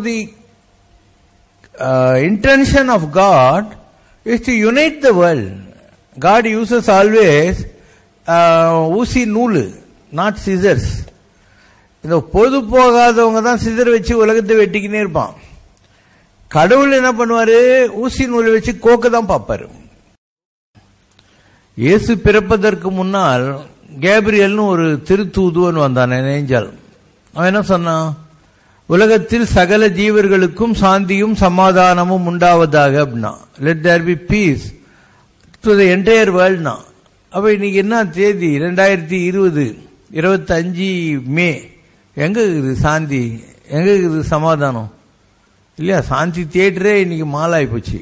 the intention of God is to unite the world God uses always ஊசி நூல் not scissors இந்த பொது போகாதவங்க தான் சிதற வச்சு உலகத்தை வெட்டிக்கினே இருப்பான் கடவுள் என்ன பண்ணுவாரு ஊசி நூலை வச்சு கோக்க தான் பார்ப்பாரு இயேசு பிறப்பதற்கு முன்னால் கேப்ரியல்னு ஒரு திருத்தூதுவன் வந்தான் ஏஞ்சல் அவன் என்ன சொன்னான் உலகத்தில் சகல ஜீவர்களுக்கும் சாந்தியும் சமாதானமும் உண்டாவதாக அப்படின்னா let there be peace to the entire வேர்ல்ட்னா அப்ப இன்னைக்கு என்ன தேதி ரெண்டாயிரத்தி இருபது இருபத்தஞ்சு மே எங்க இருக்குது சாந்தி எங்க இருக்குது சமாதானம் இல்லையா சாந்தி தியேட்டரே இன்னைக்கு மாலாய் போச்சு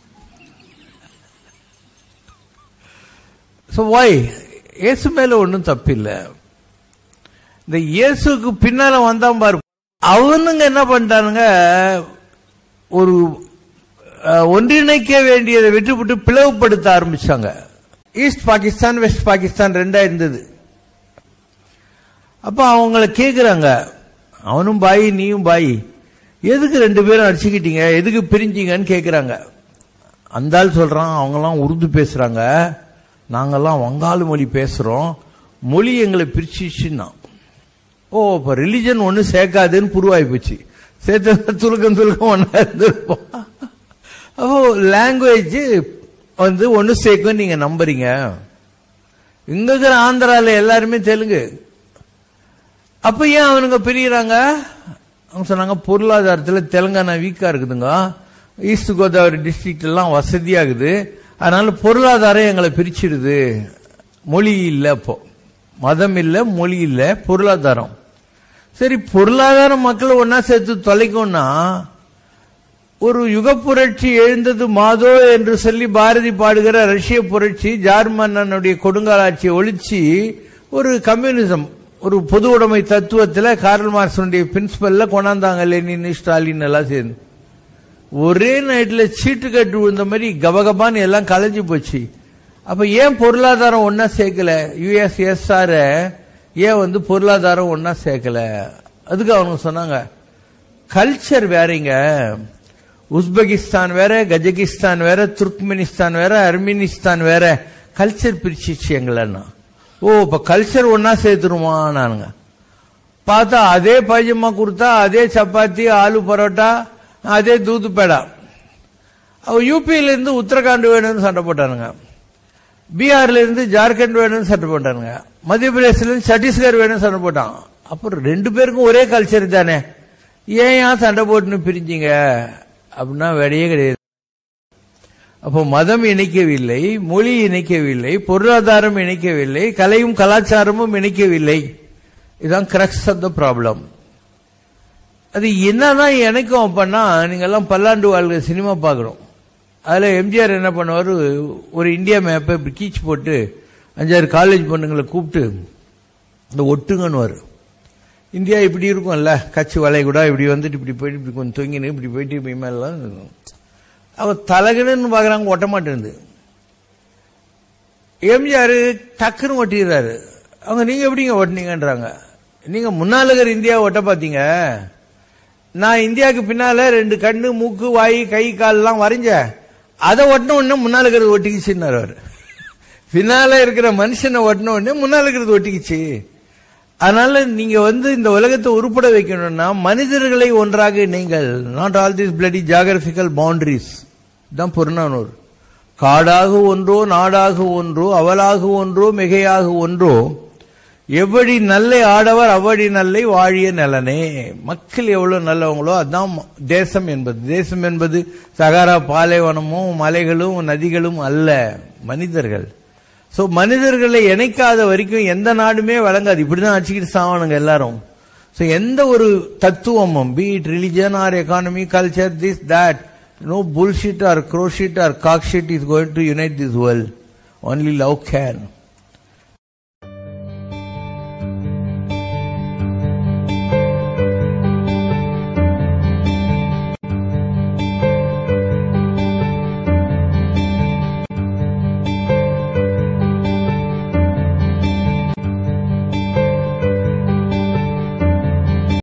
ஸோ வாய் இயேசு மேல ஒன்றும் தப்பில்லை இந்த இயேசுக்கு பின்னால வந்தான் பாரு அவனுங்க என்ன பண்ணிட்டானுங்க ஒரு அஹ், ஒன்றிணைக்க வேண்டியதை விட்டுவிட்டு பிளவுபடுத்த ஆரம்பிச்சாங்க ஈஸ்ட் பாகிஸ்தான் வெஸ்ட் பாகிஸ்தான் ரெண்டா இருந்தது அப்ப அவங்கள கேக்குறாங்க அவனும் பாய் நீயும் பாய் எதுக்கு ரெண்டு பேரும் அடிச்சுக்கிட்டீங்க எதுக்கு பிரிஞ்சீங்கன்னு கேக்குறாங்க அந்த ஆள் சொல்றான் அவங்கெல்லாம் உருது பேசுறாங்க நாங்கெல்லாம் வங்காள மொழி பேசுறோம் மொழி எங்களை பிரிச்சிச்சுன்னா ஓ இப்ப ரிலிஜன் ஒண்ணு சேர்க்காதுன்னு புருவாய் போச்சு சேர்த்து துலுக்கம் துலுக்கம் ஒன்னா இருந்திருப்போம் அப்போ லாங்குவேஜ் வந்து ஒண்ணு சேர்க்கும் நீங்க நம்புறீங்க இங்க இருக்கிற ஆந்திரால எல்லாருமே தெலுங்கு அப்ப ஏன் அவனுங்க பிரியறாங்க அவங்க சொன்னாங்க பொருளாதாரத்துல தெலுங்கானா வீக்கா இருக்குதுங்க ஈஸ்ட் கோதாவரி டிஸ்ட்ரிக்ட் எல்லாம் வசதியாகுது அதனால பொருளாதாரம் எங்களை பிரிச்சிடுது மொழி இல்ல இப்போ மதம் இல்ல மொழி இல்ல பொருளாதாரம் சரி பொருளாதாரம் மக்களை ஒன்னா சேர்த்து தொலைக்கும்னா ஒரு யுக புரட்சி எழுந்தது மாதோ என்று சொல்லி பாரதி பாடுகிற ரஷ்ய புரட்சி ஜார் மன்னனுடைய கொடுங்காலாட்சியை ஒழிச்சு ஒரு கம்யூனிசம் ஒரு பொது உடைமை தத்துவத்தில் கார்ல் மார்க்சனுடைய பிரின்சிபல்ல கொண்டாந்தாங்க லெனின் ஸ்டாலின் எல்லாம் சேர்ந்து ஒரே நைட்ல சீட்டு கட்டு விழுந்த மாதிரி கபகபான்னு எல்லாம் கலைஞ்சு போச்சு அப்ப ஏன் பொருளாதாரம் ஒன்னா சேர்க்கல யுஎஸ்எஸ்ஆர் ஏன் வந்து பொருளாதாரம் ஒன்னா சேர்க்கல அதுக்கு அவங்க சொன்னாங்க கல்ச்சர் வேறங்க உஸ்பெகிஸ்தான் வேற கஜகிஸ்தான் வேற துர்க்மெனிஸ்தான் வேற அர்மீனிஸ்தான் வேற கல்ச்சர் பிரிச்சிச்சு எங்களன்னா ஓ இப்ப கல்ச்சர் ஒன்னா சேர்த்துருமா நானுங்க பார்த்தா அதே பைஜமா கொடுத்தா அதே சப்பாத்தி ஆலு பரோட்டா அதே தூது பேடா அவ யூபியில இருந்து உத்தரகாண்ட் வேணும்னு சண்டை போட்டானுங்க பீகார்ல இருந்து ஜார்க்கண்ட் வேணும்னு சண்டை போட்டானுங்க மத்திய பிரதேசல இருந்து சத்தீஸ்கர் வேணும்னு சண்டை போட்டான் அப்புறம் ரெண்டு பேருக்கும் ஒரே கல்ச்சர் தானே ஏன் ஏன் சண்டை போட்டுன்னு பிரிஞ்சீங்க அப்படின்னா வேலையே கிடையாது அப்போ மதம் இணைக்கவில்லை மொழி இணைக்கவில்லை பொருளாதாரம் இணைக்கவில்லை கலையும் கலாச்சாரமும் இணைக்கவில்லை இதுதான் கிரக்ஸ் ஆஃப் த ப்ராப்ளம் அது என்னதான் எனக்கும் அப்பன்னா நீங்க எல்லாம் பல்லாண்டு வாழ்கிற சினிமா பார்க்குறோம் அதுல எம்ஜிஆர் என்ன பண்ணுவார் ஒரு இந்தியா மேப்பை இப்படி கீச்சு போட்டு அஞ்சாறு காலேஜ் பொண்ணுங்களை கூப்பிட்டு இந்த ஒட்டுங்கன்னு இந்தியா இப்படி இருக்கும்ல கட்சி வளைகுடா இப்படி வந்துட்டு இப்படி போயிட்டு இப்படி கொஞ்சம் தொங்கினு இப்படி போயிட்டு இப்படி மேலாம் இருக்கும் அவ தலகணுன்னு பார்க்குறாங்க ஒட்ட மாட்டேங்குது எம்ஜிஆர் டக்குன்னு ஒட்டிடுறாரு அவங்க நீங்க எப்படிங்க ஒட்டினீங்கன்றாங்க நீங்க முன்னால இருக்கிற இந்தியா ஒட்ட பார்த்தீங்க நான் இந்தியாவுக்கு பின்னால ரெண்டு கண்ணு மூக்கு வாய் கை கால்லாம் வரைஞ்சேன் அதை ஒட்டின உடனே முன்னால இருக்கிறது ஒட்டிக்கிச்சுன்னாரு அவர் பின்னால இருக்கிற மனுஷனை ஒட்டின உடனே முன்னால இருக்கிறது ஒட்டிக்கிச்சு அதனால நீங்க வந்து இந்த உலகத்தை உருப்பட வைக்கணும்னா மனிதர்களை ஒன்றாக நீங்கள் not all this bloody geographical boundaries தான் புறநானூர் காடாக ஒன்றோ நாடாக ஒன்றோ அவளாக ஒன்றோ மிகையாக ஒன்றோ எவ்வளி நல்லை ஆடவர் அவ்வழி நல்லை வாழிய நலனே மக்கள் எவ்வளவு நல்லவங்களோ அதான் தேசம் என்பது தேசம் என்பது சகாரா பாலைவனமும் மலைகளும் நதிகளும் அல்ல மனிதர்கள் சோ மனிதர்களை இணைக்காத வரைக்கும் எந்த நாடுமே வழங்காது இப்படிதான் அடிச்சுக்கிட்டு சாவணுங்க எல்லாரும் சோ எந்த ஒரு தத்துவமும் be it religion or economy culture this that no bullshit or crowshit or cockshit is going to unite this world only love can